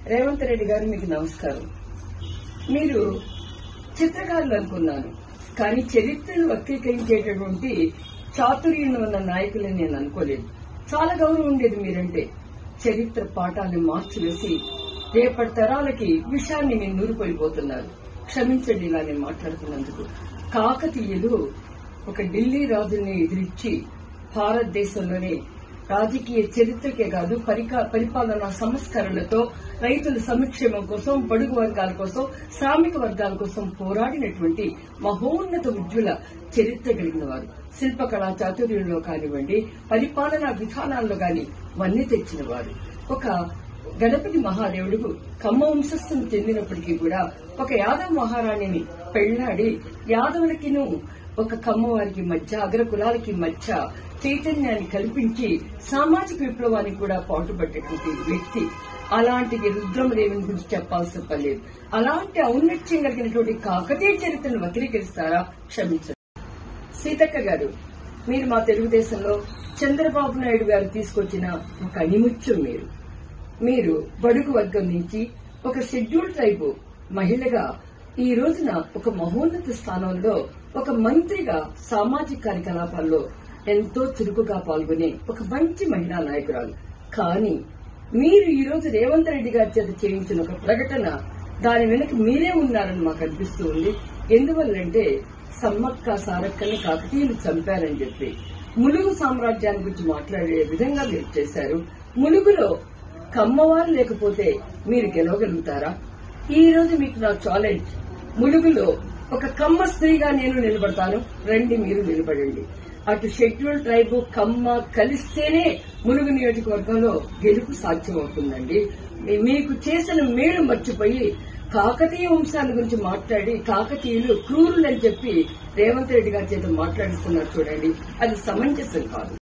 రేవంత్ రెడ్డి గారు మీకు నమస్కారం మీరు చిత్రకారులు అనుకున్నాను కానీ చరిత్రను వక్రీకరించేటటువంటి చాతుర్యం ఉన్న నాయకులని నేను అనుకోలేదు చాలా గౌరవం ఉండేది మీరంటే చరిత్ర పాఠాలను మార్చివేసి రేపటి తరాలకి విషయాన్ని మీరు నూరిపోయిపోతున్నారు క్షమించండి ఇలా నేను మాట్లాడుతున్నందుకు కాకతీయులు ఒక ఢిల్లీ రాజుని ఎదిరించి భారతదేశంలోనే రాజకీయ చరిత్రకే కాదు పరిక- పరిపాలనా సంస్కరణలతో రైతుల సంక్షేమం కోసం బడుగు వర్గాల కోసం శ్రామిక వర్గాల కోసం పోరాడినటువంటి మహోన్నత ఉజ్వల చరిత్ర కలిగిన వారు శిల్పకళా చాతుర్యంలో కానివ్వండి పరిపాలనా విధానాల్లో గాని వన్నీ తెచ్చిన వారు ఒక గణపతి మహాదేవుడు కమ్మ వంశస్థును చెందినప్పటికీ కూడా ఒక యాదవ మహారాణిని పెళ్లాడి యాదవులకిను ఒక కమ్మవారికి మధ్య అగ్ర కులాలకి మధ్య చైతన్యాన్ని కల్పించి సామాజిక విప్లవానికి కూడా పాటుపడ్డటువంటి వ్యక్తి అలాంటి రుద్రమదేవిని గురించి చెప్పాల్సిన పని లేదు అలాంటి ఔన్నత్యం కలిగినటువంటి కాకతీయ చరిత్రను వక్రీకరిస్తారా క్షమించండి సీతక్క గారు మీరు మా తెలుగుదేశంలో చంద్రబాబు నాయుడు గారు తీసుకొచ్చిన ఒక అనిముత్యం మీరు మీరు బడుగు వర్గం నుంచి ఒక షెడ్యూల్ ట్రైబ్ మహిళగా ఈ రోజున ఒక మహోన్నత స్థానంలో ఒక మంత్రిగా సామాజిక కార్యకలాపాల్లో ఎంతో చురుకుగా పాల్గొనే ఒక మంచి మహిళా నాయకురాలు కానీ మీరు ఈ రోజు రేవంత్ రెడ్డి గారి చేత చేయించిన ఒక ప్రకటన దాని వెనక మీరే ఉన్నారని మాకు అనిపిస్తూ ఉంది ఎందువల్లంటే సమ్మక్క సారక్కని కాకతీయులు చంపారని చెప్పి ములుగు సామ్రాజ్యాన్ని గురించి మాట్లాడే విధంగా మీరు చేశారు ములుగులో కమ్మవారు లేకపోతే మీరు గెలవగలుగుతారా ఈ రోజు మీకు నా ఛాలెంజ్ ములుగులో ఒక కమ్మ స్త్రీగా నేను నిలబడతాను రండి మీరు నిలబడండి అటు షెడ్యూల్ ట్రైబ్ కమ్మ కలిస్తేనే ములుగు నియోజకవర్గంలో గెలుపు సాధ్యమవుతుందండి మీ- మీకు చేసిన మేలు మర్చిపోయి కాకతీయ వంశాల గురించి మాట్లాడి కాకతీయులు క్రూరులని చెప్పి రేవంత్ రెడ్డి గారి చేత మాట్లాడిస్తున్నారు చూడండి అది సమంజసం కాదు